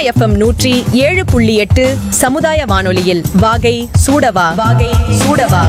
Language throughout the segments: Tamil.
எஃப்எம் நூற்றி ஏழு புள்ளி எட்டு சமுதாய வானொலியில் வாகை சூடவா வாகை சூடவா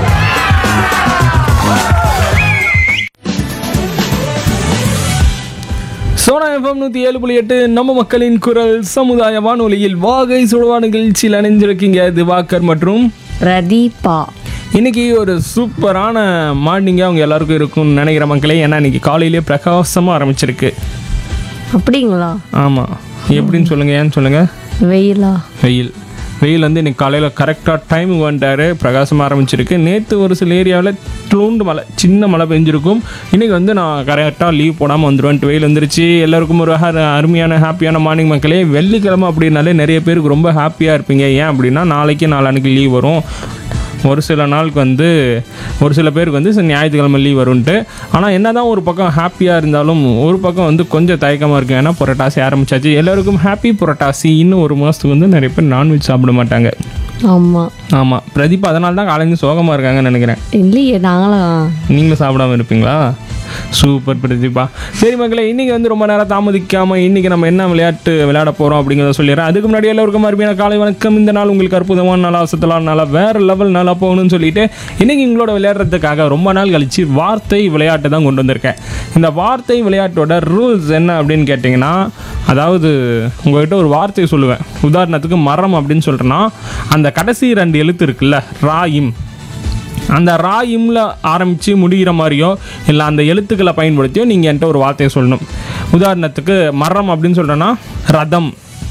சோனா எஃப்எம் நூற்றி ஏழு புள்ளி எட்டு நம்ம மக்களின் குரல் சமுதாய வானொலியில் வாகை சுடுவா நிகழ்ச்சியில் அணிஞ்சிருக்கீங்க திவாகர் மற்றும் பிரதீபா இன்னைக்கு ஒரு சூப்பரான மார்னிங்காக அவங்க எல்லாருக்கும் இருக்கும்னு நினைக்கிற மக்களே ஏன்னா இன்னைக்கு காலையிலேயே பிரகாசமாக ஆரம்பிச்சிருக்கு அப்படிங்களா ஆமாம் எப்படின்னு சொல்லுங்கள் ஏன்னு சொல்லுங்கள் வெயிலா வெயில் வெயில் வந்து இன்னைக்கு காலையில் கரெக்டாக டைமுக்கு வந்துட்டாரு பிரகாசமாக ஆரம்பிச்சிருக்கு நேற்று ஒரு சில ஏரியாவில் ட்ளூண்டு மழை சின்ன மழை பெஞ்சிருக்கும் இன்றைக்கி வந்து நான் கரெக்டாக லீவ் போடாமல் வந்துடுவேன்ட்டு வெயில் வந்துருச்சு எல்லாருக்கும் ஒரு ஹ- அருமையான ஹாப்பியான மார்னிங் மக்களே வெள்ளிக்கிழமை அப்படின்னாலே நிறைய பேருக்கு ரொம்ப ஹாப்பியாக இருப்பீங்க ஏன் அப்படின்னா நாளைக்கு நாளான்னைக்கு லீவ் வரும் ஒரு சில நாளுக்கு வந்து ஒரு சில பேருக்கு வந்து சரி, ஞாயிற்றுக்கிழமை லீவ் வரும்ன்ட்டு ஆனால் என்ன தான் ஒரு பக்கம் ஹாப்பியாக இருந்தாலும் ஒரு பக்கம் வந்து கொஞ்சம் தயக்கமாக இருக்கும் ஏன்னா புரட்டாசி ஆரம்பிச்சாச்சு எல்லாருக்கும் ஹாப்பி புரட்டாசி இன்னும் ஒரு மாதத்துக்கு வந்து நிறைய பேர் நான்வெஜ் சாப்பிட மாட்டாங்க ஆமா ஆமாம் பிரதீப் அதனால தான் காலையில சோகமாக இருக்காங்கன்னு நினைக்கிறேன் இல்லையே நாங்களாம் நீங்களும் சாப்பிடாம இருப்பீங்களா சூப்பர் பிரதீபா சரி மக்களே இன்றைக்கி வந்து ரொம்ப நேரம் தாமதிக்காமல் இன்றைக்கி நம்ம என்ன விளையாட்டு விளையாட போகிறோம் அப்படிங்கிறத சொல்லிடுறேன் அதுக்கு முன்னாடி எல்லாருக்கும் அருமையான காலை வணக்கம் இந்த நாள் உங்களுக்கு அற்புதமான நாளா அசத்தலான நாளா வேறு லெவல் நாளாக போகணும்னு சொல்லிட்டு இன்றைக்கி உங்களோட விளையாடுறதுக்காக ரொம்ப நாள் கழிச்சு வார்த்தை விளையாட்டு தான் கொண்டு வந்திருக்கேன் இந்த வார்த்தை விளையாட்டோட ரூல்ஸ் என்ன அப்படின்னு கேட்டிங்கன்னா அதாவது உங்கள்கிட்ட ஒரு வார்த்தை சொல்லுவேன் உதாரணத்துக்கு மரம் அப்படின்னு சொல்கிறேன்னா அந்த கடைசி ரெண்டு எழுத்து இருக்குல்ல ராயிம் அந்த ரா இம்ல ஆரம்பித்து முடிகிற மாதிரியோ இல்லை அந்த எழுத்துக்களை பயன்படுத்தியோ நீங்கள் என்கிட்ட ஒரு வார்த்தையை சொல்லணும் உதாரணத்துக்கு மரம் அப்படின்னு சொல்கிறேன்னா ரதம்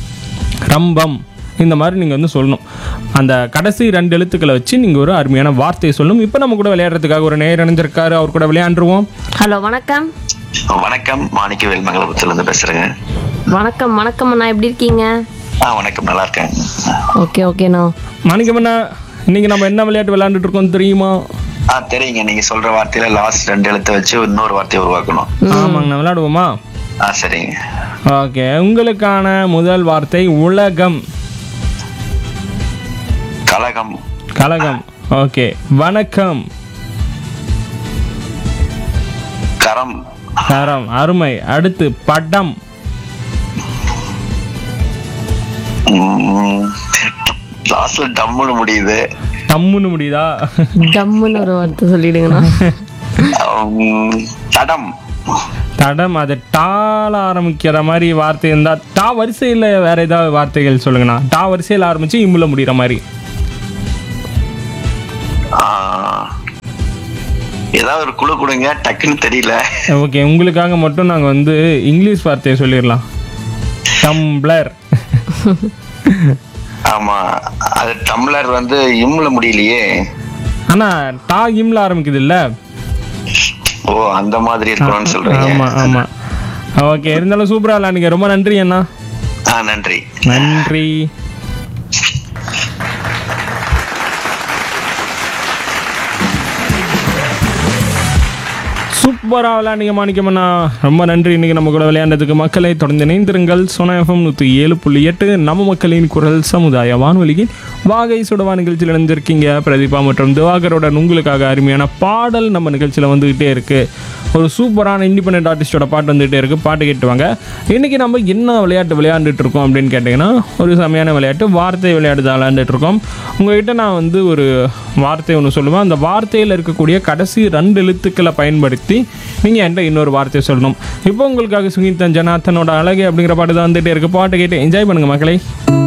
ரம்பம் இந்த மாதிரி நீங்கள் வந்து சொல்லணும் அந்த கடைசி ரெண்டு எழுத்துக்களை வச்சு நீங்கள் ஒரு அருமையான வார்த்தையை சொல்லணும் இப்போ நம்ம கூட விளையாடுறதுக்காக ஒரு நேர் இணைஞ்சிருக்காரு அவர் கூட விளையாண்டுருவோம் ஹலோ வணக்கம் வணக்கம் மாணிக்கவேல் மங்களபுரத்துல இருந்து பேசுறேங்க வணக்கம் வணக்கம் அண்ணா எப்படி இருக்கீங்க ஆ வணக்கம் நல்லா இருக்கேன் ஓகே ஓகேண்ணா மாணிக்கமண்ணா இன்னைக்கு நம்ம என்ன விளையாட்டு விளையாண்டுட்டு இருக்கோம் தெரியுமா ஆ தெரியுங்க நீங்க சொல்ற வார்த்தையில லாஸ்ட் ரெண்டு எழுத்தை வச்சு இன்னொரு வார்த்தையை உருவாக்கணும் ஆமாங்கண்ணா விளையாடுவோமா ஆ சரிங்க ஓகே உங்களுக்கான முதல் வார்த்தை உலகம் கலகம் கலகம் ஓகே வணக்கம் கரம் தரம் அருமை அடுத்து படம் லாஸ்ட்ல டம்முன்னு முடியுது டம்முன்னு முடியுதா டம்முன்னு ஒரு வார்த்தை சொல்லிடுங்கண்ணா உம், தடம் தடம் அது டால ஆரம்பிக்கிற மாதிரி வார்த்தை இருந்தா டா வரிசையில் வேற ஏதாவது வார்த்தைகள் சொல்லுங்கண்ணா டா வரிசையில் ஆரம்பிச்சு இம்முல முடிகிற மாதிரி ஆ, ஏதாவது ஒரு குழு கொடுங்க டக்குன்னு தெரியல ஓகே உங்களுக்காக மட்டும் நாங்கள் வந்து இங்கிலீஷ் வார்த்தையை சொல்லிடலாம் டம்ப்ளர் ஆமா அது டம்ளர் வந்து இம்ல முடியலையே ஆனால் டா இம்ல ஆரம்பிக்குது இல்ல ஓ அந்த மாதிரி இருக்கணும்னு சொல்றீங்க ஆமாம் ஆமாம் ஓகே இருந்தாலும் சூப்பராக விளாண்டுங்க ரொம்ப நன்றி அண்ணா ஆ நன்றி நன்றி சூப்பராக விளையாண்டிங்க மாணிக்கமண்ணா ரொம்ப நன்றி இன்னைக்கு நம்ம கூட விளையாண்டதுக்கு மக்களை தொடர்ந்து இணைந்திருங்கள் சோனா எஃப்எம் நூற்றி ஏழு புள்ளி எட்டு நம்ம மக்களின் குரல் சமுதாய வானொலியின் வாகை சுடவா நிகழ்ச்சியில் இணைஞ்சிருக்கீங்க பிரதீபா மற்றும் திவாகருடன் உங்களுக்காக அருமையான பாடல் நம்ம நிகழ்ச்சியில் வந்துக்கிட்டே இருக்கு ஒரு சூப்பரான இண்டிபெண்ட் ஆர்டிஸ்டோட பாட்டு வந்துகிட்டே இருக்கு பாட்டு கேட்டுவாங்க இன்னைக்கு நம்ம என்ன விளையாட்டு விளையாண்டுட்டு இருக்கோம் அப்படின்னு கேட்டிங்கன்னா ஒரு செமையான விளையாட்டு வார்த்தை விளையாட்டு தான் விளையாண்டுட்டு இருக்கோம் உங்ககிட்ட நான் வந்து ஒரு வார்த்தை ஒன்று சொல்லுவேன் அந்த வார்த்தையில் இருக்கக்கூடிய கடைசி ரெண்டு எழுத்துக்களை பயன்படுத்தி நீங்கள் என்கிட்ட இன்னொரு வார்த்தையை சொல்லணும் இப்போ உங்களுக்காக சுகிதன் ஜனாத்தனோட அழகு அப்படிங்கிற பாட்டு தான் வந்துகிட்டே இருக்கு பாட்டு கேட்டு என்ஜாய் பண்ணுங்க மக்களை